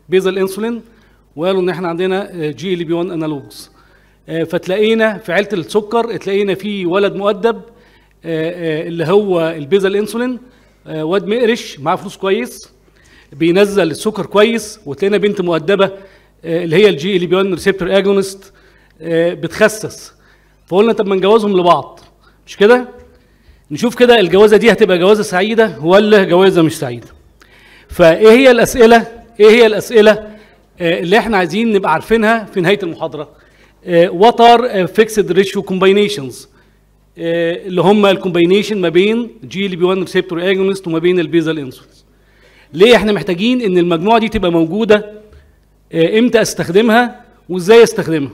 بيزل انسولين وقالوا ان احنا عندنا جي ال بي 1 انالوجز فتلاقينا في عيله السكر تلاقينا في ولد مؤدب آه، آه، اللي هو البيزل انسولين آه، واد مقرش معاه فلوس كويس بينزل السكر كويس وتلاقينا بنت مؤدبه آه، اللي هي الجي ال بي 1 ريسبتور اجونست بتخسس فقلنا طب ما نجوزهم لبعض مش كده؟ نشوف كده الجوازه دي هتبقى جوازه سعيده ولا جوازه مش سعيده فايه هي الاسئله ايه هي الاسئله آه، اللي احنا عايزين نبقى عارفينها في نهايه المحاضره وات ار فيكسد ريشيو كومباينيشنز اللي هم الكومباينيشن ما بين جي ال بي 1 ريسبتور اجونست وما بين البيزل انسولينز ليه احنا محتاجين ان المجموعه دي تبقى موجوده آه، امتى استخدمها وازاي استخدمها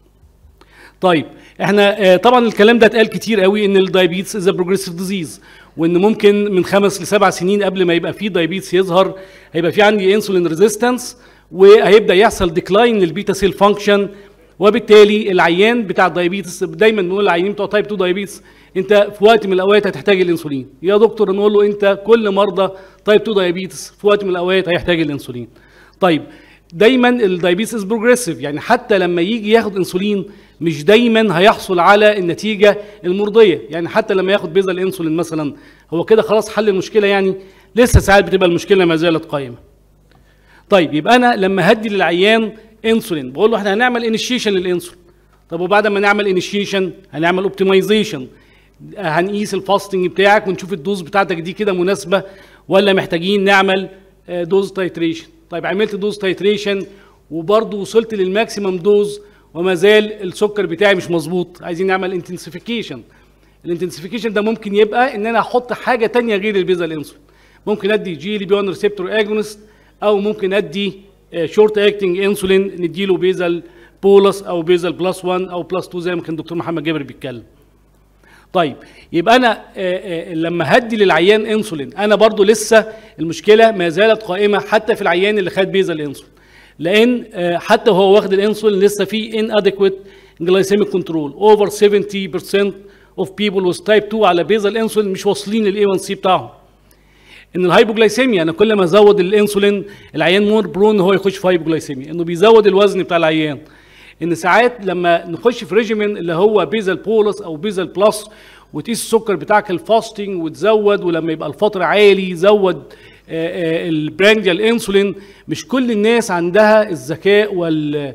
طيب احنا آه، طبعا الكلام ده اتقال كتير قوي ان الدايابيتس از بروجريسيف ديزيز وان ممكن من خمس لسبع سنين قبل ما يبقى في دايابيتس يظهر هيبقى في عندي انسولين ريزيستنس وهيبدا يحصل ديكلاين للبيتا سيل فانكشن وبالتالي العيان بتاع الدايابيتس دايما نقول للعيانين بتوع تايب 2 دايابيتس انت في وقت من الاوقات هتحتاج الانسولين يا دكتور نقول له انت كل مرضى تايب 2 دايابيتس في وقت من الاوقات هيحتاج الانسولين طيب دايما الدايابيتس از بروجريسيف يعني حتى لما يجي ياخد انسولين مش دايما هيحصل على النتيجه المرضيه يعني حتى لما ياخد بيزا الانسولين مثلا هو كده خلاص حل المشكله يعني لسه ساعات بتبقى المشكله ما زالت قائمه طيب يبقى انا لما هدي للعيان انسولين بقول له احنا هنعمل انيشيشن للانسولين طب وبعد ما نعمل انيشيشن هنعمل اوبتمايزيشن هنقيس الفاستنج بتاعك ونشوف الدوز بتاعتك دي كده مناسبه ولا محتاجين نعمل آه، دوز تايتريشن طيب عملت دوز تايتريشن وبرضه وصلت للماكسيمم دوز وما زال السكر بتاعي مش مظبوط عايزين نعمل انتنسيفيكيشن الانتنسيفيكيشن ده ممكن يبقى ان انا احط حاجه تانية غير البيزا الانسولين ممكن ادي جي ال بي 1 ريسبتور اجونست او ممكن ادي شورت اكتنج انسولين نديله بيزل بولس او بيزل بلس 1 او بلس 2 زي ما كان دكتور محمد جابر بيتكلم طيب يبقى انا آه، آه، لما هدي للعيان انسولين انا برضو لسه المشكله ما زالت قائمه حتى في العيان اللي خد بيزا الانسولين لان آه، حتى وهو واخد الانسولين لسه في inadequate glycemic control over 70% of people with type 2 على بيزا الانسولين مش واصلين للاي 1 سي بتاعهم ان الهايبوجلايسيميا انا كل ما ازود الانسولين العيان مور برون ان هو يخش في هايبوجلايسيميا انه بيزود الوزن بتاع العيان ان ساعات لما نخش في ريجيمين اللي هو بيزل بولس او بيزل بلس وتقيس السكر بتاعك الفاستنج وتزود ولما يبقى الفطر عالي زود البرانجيال انسولين مش كل الناس عندها الذكاء وال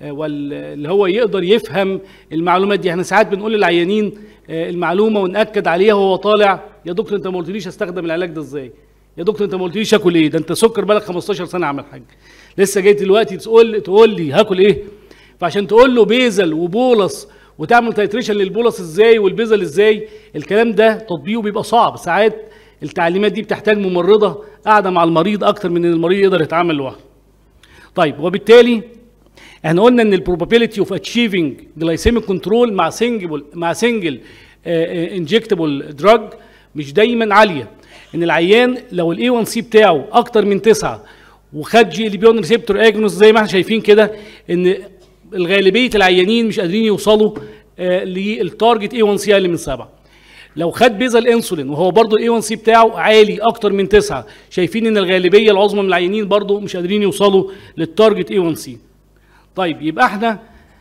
واللي هو يقدر يفهم المعلومات دي احنا ساعات بنقول للعيانين آه، المعلومه وناكد عليها وهو طالع يا دكتور انت ما قلتليش استخدم العلاج ده ازاي يا دكتور انت ما قلتليش اكل ايه ده انت سكر بالك 15 سنه عمل حاجه لسه جاي دلوقتي تقول تقول لي هاكل ايه فعشان تقول له بيزل وبولس وتعمل تايتريشن للبولس ازاي والبيزل ازاي الكلام ده تطبيقه بيبقى صعب ساعات التعليمات دي بتحتاج ممرضه قاعده مع المريض اكتر من ان المريض يقدر يتعامل لوحده طيب وبالتالي احنا قلنا ان البروبابيلتي اوف اتشيفنج جلايسيميك كنترول مع سنجل مع سنجل انجكتبل دراج مش دايما عاليه ان العيان لو الاي 1 سي بتاعه اكتر من 9 وخد جي ال بي 1 ريسبتور اجونس زي ما احنا شايفين كده ان الغالبيه العيانين مش قادرين يوصلوا آه، للتارجت اي 1 سي اقل من 7 لو خد بيزا الانسولين وهو برضه الاي 1 سي بتاعه عالي اكتر من 9 شايفين ان الغالبيه العظمى من العيانين برضه مش قادرين يوصلوا للتارجت اي 1 سي طيب يبقى احنا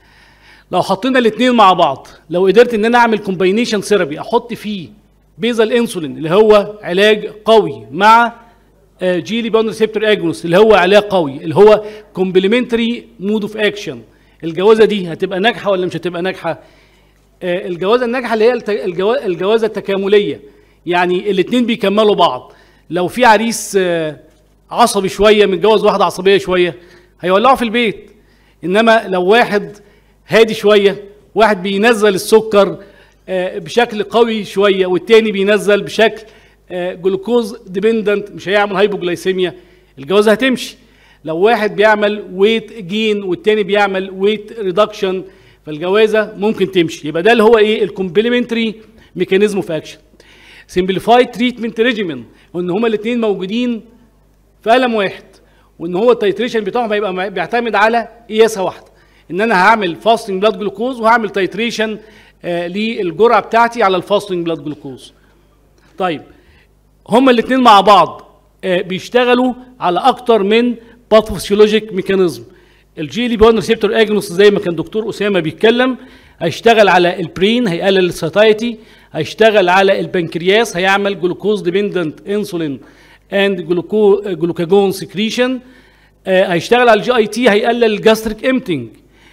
لو حطينا الاثنين مع بعض لو قدرت ان انا اعمل كومباينيشن ثيرابي احط فيه بيزا الانسولين اللي هو علاج قوي مع جيلي بون ريسبتور اجونست اللي هو علاج قوي اللي هو كومبلمنتري مود اوف اكشن الجوازه دي هتبقى ناجحه ولا مش هتبقى ناجحه آه، الجوازه الناجحه اللي هي الت- الجوا- الجوازه التكامليه يعني الاثنين بيكملوا بعض لو في عريس آه، عصبي شويه متجوز واحده عصبيه شويه هيولعوا في البيت انما لو واحد هادي شويه واحد بينزل السكر آه، بشكل قوي شويه والتاني بينزل بشكل آه، جلوكوز ديبندنت مش هيعمل هايبوجلايسيميا الجوازه هتمشي لو واحد بيعمل ويت جين والتاني بيعمل ويت ريدكشن فالجوازه ممكن تمشي يبقى ده اللي هو ايه الكومبلمنتري ميكانيزم اوف اكشن سمبليفايد تريتمنت ريجيمن وان هما الاثنين موجودين في قلم واحد وان هو التيتريشن بتاعهم هيبقى مع- بيعتمد على قياسه واحده ان انا هعمل فاستنج بلاد جلوكوز وهعمل تيتريشن آه للجرعه بتاعتي على الفاستنج بلاد جلوكوز طيب هما الاثنين مع بعض آه، بيشتغلوا على اكتر من باثوفيسيولوجيك ميكانيزم الجي ال بي 1 ريسبتور اجنوس زي ما كان دكتور اسامه بيتكلم هيشتغل على البرين هيقلل الساتايتي هيشتغل على البنكرياس هيعمل جلوكوز ديبندنت انسولين اند جلوكاجون سكريشن هيشتغل على الجي اي تي هيقلل الجاستريك امتنج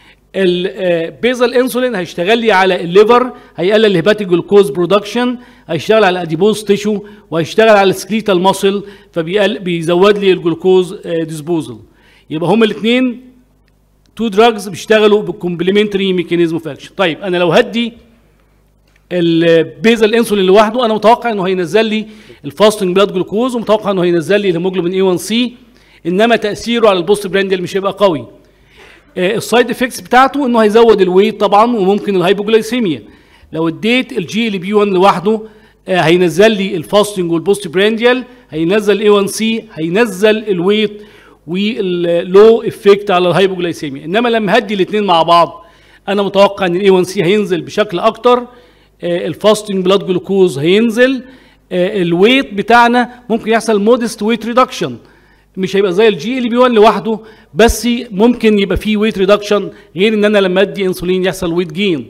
البيزل انسولين هيشتغل لي على الليفر هيقلل الهيباتيك جلوكوز برودكشن هيشتغل على الاديبوز تيشو وهيشتغل على السكليتال ماسل فبيزود لي الجلوكوز ديسبوزل يبقى هما الاثنين تو دراجز بيشتغلوا بالكومبلمنتري ميكانيزم اوف اكشن طيب انا لو هدي البيزل انسولين لوحده انا متوقع انه هينزل لي الفاستنج بلاد جلوكوز ومتوقع انه هينزل لي الهيموجلوبين اي 1 سي انما تاثيره على البوست برانديال مش هيبقى قوي السايد افكتس بتاعته انه هيزود الويت طبعا وممكن الهايبوجلايسيميا لو اديت الجي ال بي 1 لوحده آه، هينزل لي الفاستنج والبوست برانديال هينزل اي 1 سي هينزل الويت واللو افكت على الهايبوجلايسيميا انما لما هدي الاثنين مع بعض انا متوقع ان الاي 1 سي هينزل بشكل اكتر الفاستنج بلاد جلوكوز هينزل آه، الويت بتاعنا ممكن يحصل مودست ويت ريدكشن مش هيبقى زي الجي ال بي 1 لوحده بس ممكن يبقى فيه ويت ريدكشن غير ان انا لما ادي انسولين يحصل ويت جين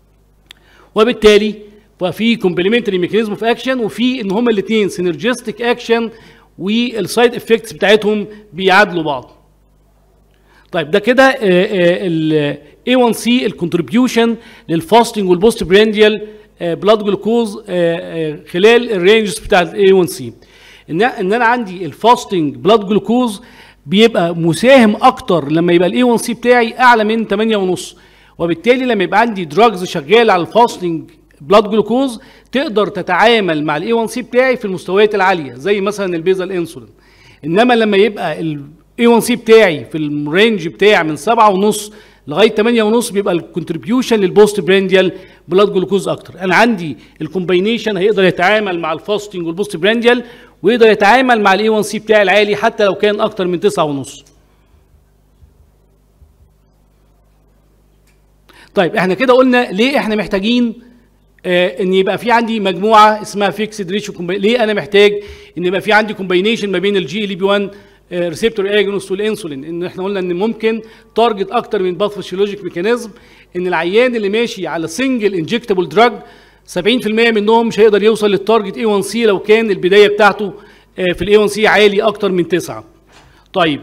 وبالتالي ففي كومبلمنتري ميكانيزم اوف اكشن وفي ان هما الاثنين سينرجستيك اكشن والسايد افكتس بتاعتهم بيعادلوا بعض طيب ده كده ال A1C الكونتريبيوشن للفاستنج والبوست برانديال بلاد جلوكوز خلال الرينجز بتاع ال A1C ان ان انا عندي الفاستنج بلاد جلوكوز بيبقى مساهم اكتر لما يبقى الاي 1 سي بتاعي اعلى من 8 ونص وبالتالي لما يبقى عندي دراجز شغال على الفاستنج بلاد جلوكوز تقدر تتعامل مع الاي 1 سي بتاعي في المستويات العاليه زي مثلا البيزل انسولين انما لما يبقى الاي 1 سي بتاعي في الرينج بتاع من 7 ونص لغايه 8 ونص بيبقى الكونتريبيوشن للبوست برانديال بلاد جلوكوز اكتر انا عندي الكومباينيشن هيقدر يتعامل مع الفاستنج والبوست برانديال ويقدر يتعامل مع الاي 1 سي بتاعي العالي حتى لو كان اكتر من 9 ونص طيب احنا كده قلنا ليه احنا محتاجين آه ان يبقى في عندي مجموعه اسمها فيكسد ريشيو ليه انا محتاج ان يبقى في عندي كومباينيشن ما بين الجي ال بي 1 ريسبتور اجنوس والانسولين ان احنا قلنا ان ممكن تارجت اكتر من باثوفيسيولوجيك ميكانيزم ان العيان اللي ماشي على سنجل انجكتبل دراج 70% منهم مش هيقدر يوصل للتارجت اي 1 سي لو كان البدايه بتاعته آه، في الاي 1 سي عالي اكتر من 9 طيب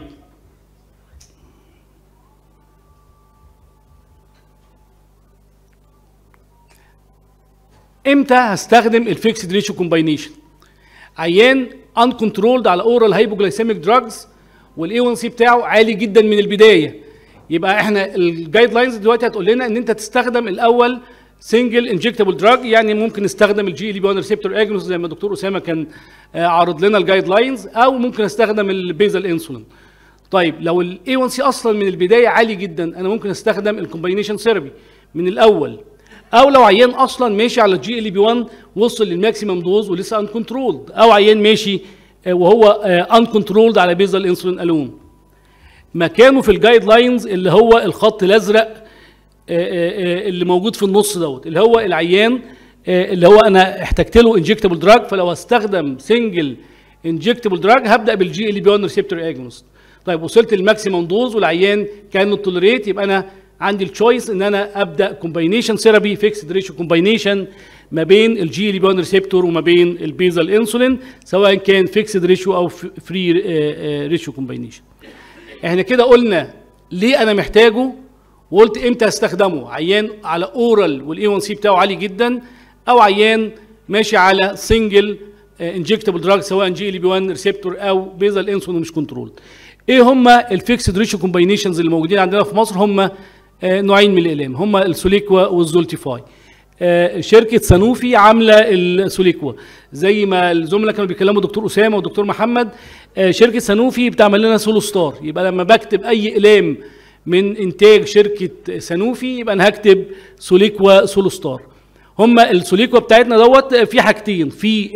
امتى هستخدم الفيكسد ريشيو كومباينيشن عيان ان كنترولد على اورال هايبوجلايسيميك دراجز والاي 1 سي بتاعه عالي جدا من البدايه يبقى احنا الجايد لاينز دلوقتي هتقول لنا ان انت تستخدم الاول سنجل انجكتبل دراج يعني ممكن نستخدم الجي ال بي 1 ريسبتور اجنوس زي ما الدكتور اسامه كان آه، عارض لنا الجايد لاينز او ممكن استخدم البيزل انسولين طيب لو الاي 1 سي اصلا من البدايه عالي جدا انا ممكن استخدم الكومباينيشن ثيرابي من الاول او لو عيان اصلا ماشي على الجي ال بي 1 وصل للماكسيمم دوز ولسه ان كنترولد او عيان ماشي آه، وهو ان كنترولد على بيزل انسولين الون مكانه في الجايد لاينز اللي هو الخط الازرق آه، آه، اللي موجود في النص دوت اللي هو العيان آه، اللي هو انا احتجت له انجكتبل دراج فلو هستخدم سنجل انجكتبل دراج هبدا بالجي ال بي 1 ريسبتور اجونست طيب وصلت للماكسيمم دوز والعيان كان توليريت يبقى انا عندي التشويس ان انا ابدا كومباينيشن ثيرابي فيكسد ريشيو كومباينيشن ما بين الجي ال بي 1 ريسبتور وما بين البيزل انسولين سواء كان فيكسد ريشيو او فري ريشيو كومباينيشن احنا كده قلنا ليه انا محتاجه وقلت امتى استخدمه عيان على اورال والاي 1 سي بتاعه عالي جدا او عيان ماشي على سنجل انجكتبل دراج سواء جي ال بي 1 ريسبتور او بيزل انسولين مش كنترول ايه هم الفيكسد ريشيو كومباينيشنز اللي موجودين عندنا في مصر هم نوعين من الاقلام هم السوليكوا والزولتيفاي آه، شركه سانوفي عامله السوليكوا زي ما الزملاء كانوا بيتكلموا دكتور اسامه ودكتور محمد آه، شركه سانوفي بتعمل لنا سولو ستار يبقى لما بكتب اي اقلام من انتاج شركه سانوفي يبقى انا هكتب سوليكوا سولو ستار هم السوليكوا بتاعتنا دوت في حاجتين في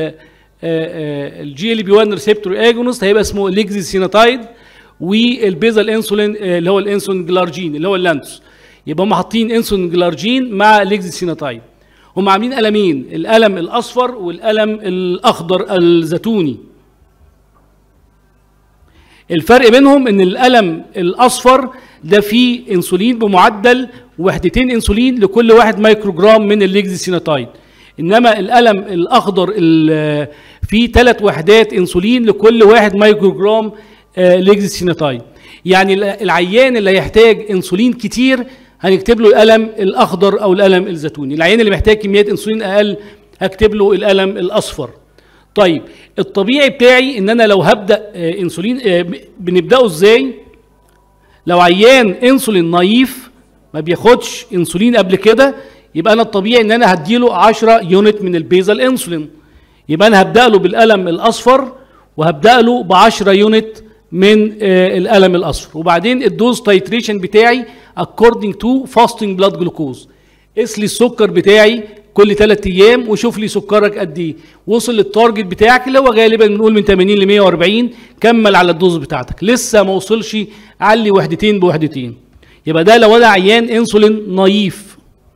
الجي ال بي 1 ريسبتور اجونست هيبقى اسمه ليكزيسيناتايد والبيزل انسولين آه، اللي هو الانسولين جلارجين اللي هو اللانتوس يبقى هم حاطين انسولين جلارجين مع ليكزيسيناتايد هم عاملين قلمين القلم الاصفر والقلم الاخضر الزيتوني الفرق بينهم ان الالم الاصفر ده فيه انسولين بمعدل وحدتين انسولين لكل واحد مايكروجرام من الليكزيسيناتايد انما الالم الاخضر ال- فيه ثلاث وحدات انسولين لكل واحد مايكروجرام آه، ليكزيسيناتايد يعني ال- العيان اللي هيحتاج انسولين كتير هنكتب له الالم الاخضر او الالم الزيتوني العيان اللي محتاج كميات انسولين اقل هكتب له الالم الاصفر طيب الطبيعي بتاعي ان انا لو هبدا آه، انسولين آه، ب- بنبداه ازاي لو عيان انسولين نايف ما بياخدش انسولين قبل كده يبقى انا الطبيعي ان انا هديله 10 يونت من البيزل انسولين يبقى انا هبدا له بالقلم الاصفر وهبدا له ب 10 يونت من آه، القلم الاصفر وبعدين الدوز تايتريشن بتاعي according to fasting blood glucose قيس لي السكر بتاعي كل 3 ايام وشوف لي سكرك قد ايه وصل للتارجت بتاعك اللي هو غالبا بنقول من 80 ل 140 كمل على الدوز بتاعتك لسه ما وصلش علي وحدتين بوحدتين يبقى ده لو انا عيان انسولين نايف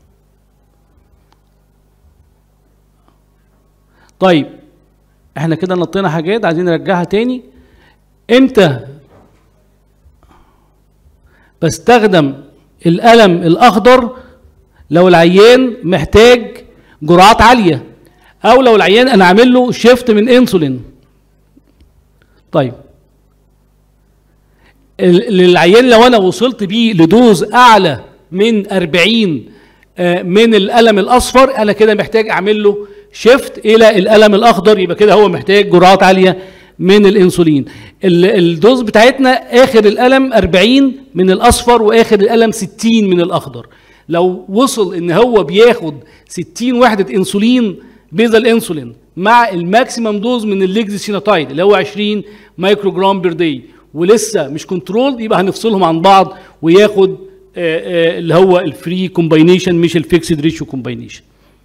طيب احنا كده نطينا حاجات عايزين نرجعها تاني امتى بستخدم القلم الاخضر لو العيان محتاج جرعات عاليه او لو العيان انا عامل له شيفت من انسولين طيب ال- للعيان لو انا وصلت بيه لدوز اعلى من 40 آه، من القلم الاصفر انا كده محتاج اعمل له شيفت الى القلم الاخضر يبقى كده هو محتاج جرعات عاليه من الانسولين ال- الدوز بتاعتنا اخر القلم 40 من الاصفر واخر القلم 60 من الاخضر لو وصل ان هو بياخد 60 وحده انسولين بيزل انسولين مع الماكسيمم دوز من الليكزيسيناتايد اللي هو 20 مايكرو جرام بير داي ولسه مش كنترول يبقى هنفصلهم عن بعض وياخد آه، آه، اللي هو الفري كومباينيشن مش الفيكسد ريشيو كومباينيشن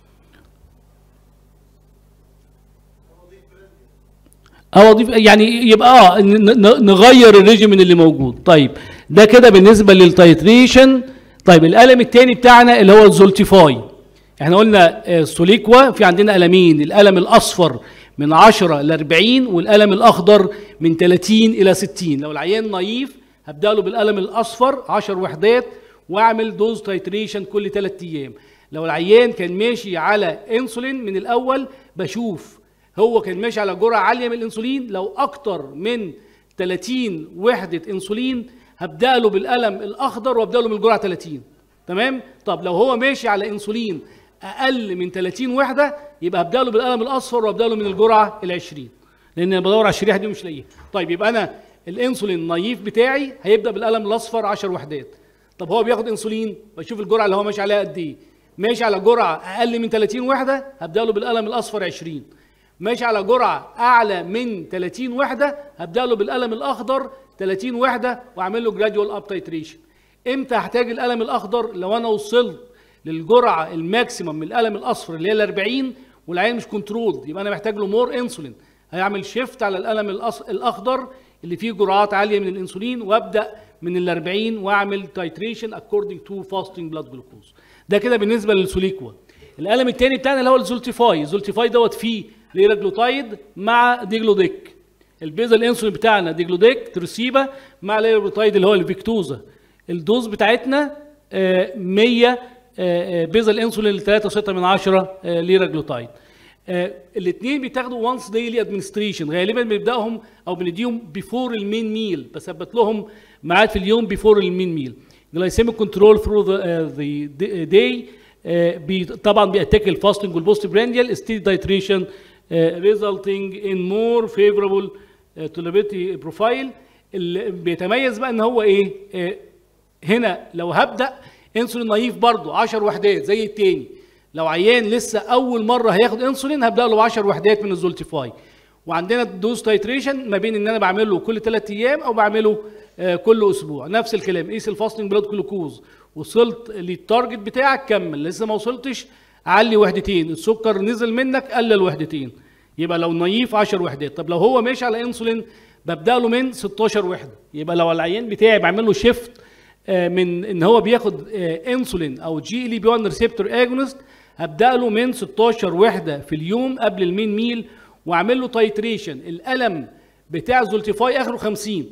اه اضيف يعني يبقى اه ن- ن- نغير الريجيمين اللي موجود طيب ده كده بالنسبه للتايتريشن طيب القلم الثاني بتاعنا اللي هو الزولتيفاي احنا قلنا آه، سوليكوا في عندنا قلمين القلم الاصفر من 10 ل 40 والقلم الاخضر من 30 الى 60 لو العيان نايف هبدا له بالقلم الاصفر 10 وحدات واعمل دوز تايتريشن كل 3 ايام لو العيان كان ماشي على انسولين من الاول بشوف هو كان ماشي على جرعه عاليه من الانسولين لو اكتر من 30 وحده انسولين هبدا له بالقلم الاخضر وابدا له من الجرعه 30 تمام طب لو هو ماشي على انسولين اقل من 30 وحده يبقى هبدا له بالقلم الاصفر وابدا له من الجرعه ال 20 لان انا بدور على الشريحه دي ومش لاقيها طيب يبقى انا الانسولين نايف بتاعي هيبدا بالقلم الاصفر 10 وحدات طب هو بياخد انسولين بشوف الجرعه اللي هو ماشي عليها قد ايه ماشي على جرعه اقل من 30 وحده هبدا له بالقلم الاصفر 20 ماشي على جرعه اعلى من 30 وحده هبدا له بالقلم الاخضر 30 وحده واعمل له جراديوال اب تايتريشن امتى هحتاج القلم الاخضر لو انا وصلت للجرعه الماكسيمم من القلم الاصفر اللي هي ال 40 والعين مش كنترول يبقى انا محتاج له مور انسولين هيعمل شيفت على القلم الأص... الاخضر اللي فيه جرعات عاليه من الانسولين وابدا من ال 40 واعمل تايتريشن اكوردنج تو فاستنج بلاد جلوكوز ده كده بالنسبه للسوليكوا القلم الثاني بتاعنا اللي هو الزولتيفاي الزولتيفاي دوت فيه ليراجلوتايد مع ديجلوديك البيزل انسولين بتاعنا ديجلوديك ترسيبا مع ليراجلوتايد اللي هو الفيكتوزا الدوز بتاعتنا آه، 100 آه، آه، بيزل انسولين ل 3.6 من 10 آه، ليراجلوتايد الاثنين بيتاخدوا وانس ديلي ادمنستريشن غالبا بنبداهم او بنديهم بيفور المين ميل بثبت لهم ميعاد في اليوم بيفور المين ميل glycemic control through the, uh, the day uh, بي طبعا بيأتاك الفاستنج والبوست برانديال steady titration uh, resulting in more favorable uh, tolerability profile اللي بيتميز بقى ان هو ايه uh, هنا لو هبدا انسولين نايف برضو 10 وحدات زي التاني لو عيان لسه اول مره هياخد انسولين هبدا له ب 10 وحدات من الزولتيفاي وعندنا دوز تايتريشن ما بين ان انا بعمله كل 3 ايام او بعمله آه، كل اسبوع نفس الكلام قيس الفاستنج بلاد جلوكوز وصلت للتارجت بتاعك كمل لسه ما وصلتش علي وحدتين السكر نزل منك قلل وحدتين يبقى لو نايف 10 وحدات طب لو هو ماشي على انسولين ببدا له من 16 وحده يبقى لو العيان بتاعي بعمل له شيفت من ان هو بياخد آه، انسولين او جي ال بي 1 ريسبتور اجونست هبدا له من 16 وحده في اليوم قبل المين ميل واعمل له تايتريشن الالم بتاع زولتيفاي اخره 50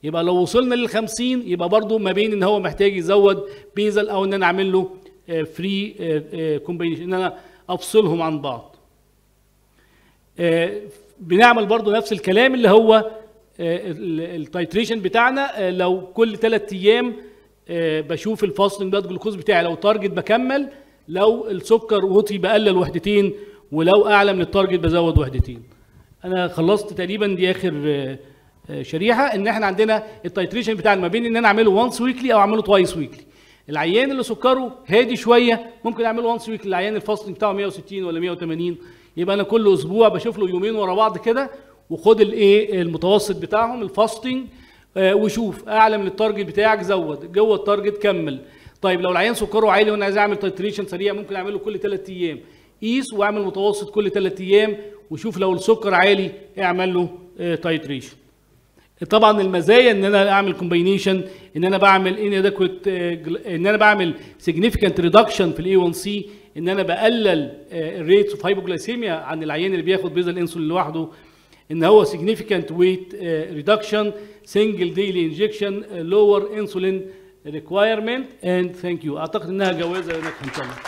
يبقى لو وصلنا لل 50 يبقى برضو ما بين ان هو محتاج يزود بيزل او ان انا اعمل له فري كومبينيشن ان انا افصلهم عن بعض آه، بنعمل برضو نفس الكلام اللي هو التايتريشن بتاعنا آه، لو كل ثلاث ايام آه، بشوف الفاستنج بلاد جلوكوز بتاعي لو تارجت بكمل لو السكر وطي بقلل وحدتين ولو اعلى من التارجت بزود وحدتين انا خلصت تقريبا دي اخر آه، آه، شريحه ان احنا عندنا التايتريشن بتاعنا ما بين ان انا اعمله وانس ويكلي او اعمله توايس ويكلي العيان اللي سكره هادي شويه ممكن اعمله وانس ويكلي العيان الفاستنج بتاعه 160 ولا 180 يبقى انا كل اسبوع بشوف له يومين ورا بعض كده وخد الايه المتوسط بتاعهم الفاستنج آه، وشوف اعلى من التارجت بتاعك زود جوه التارجت كمل طيب لو العيان سكره عالي وانا عايز اعمل تايتريشن سريع ممكن اعمله كل ثلاث ايام قيس واعمل متوسط كل ثلاث ايام وشوف لو السكر عالي اعمل له تايتريشن طبعا المزايا ان انا اعمل كومباينيشن ان انا بعمل ان ادكوت ان انا بعمل سيجنيفيكانت ريدكشن في الاي 1 سي ان انا بقلل الريتس اوف هايبوجلايسيميا عن العيان اللي بياخد بيزل انسولين لوحده ان هو significant weight uh, reduction single daily injection uh, lower insulin requirement and thank you اعتقد انها جوازه ناجحه ان شاء الله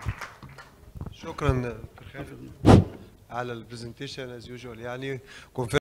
شكرا دكتور خالد على البرزنتيشن از يوجوال يعني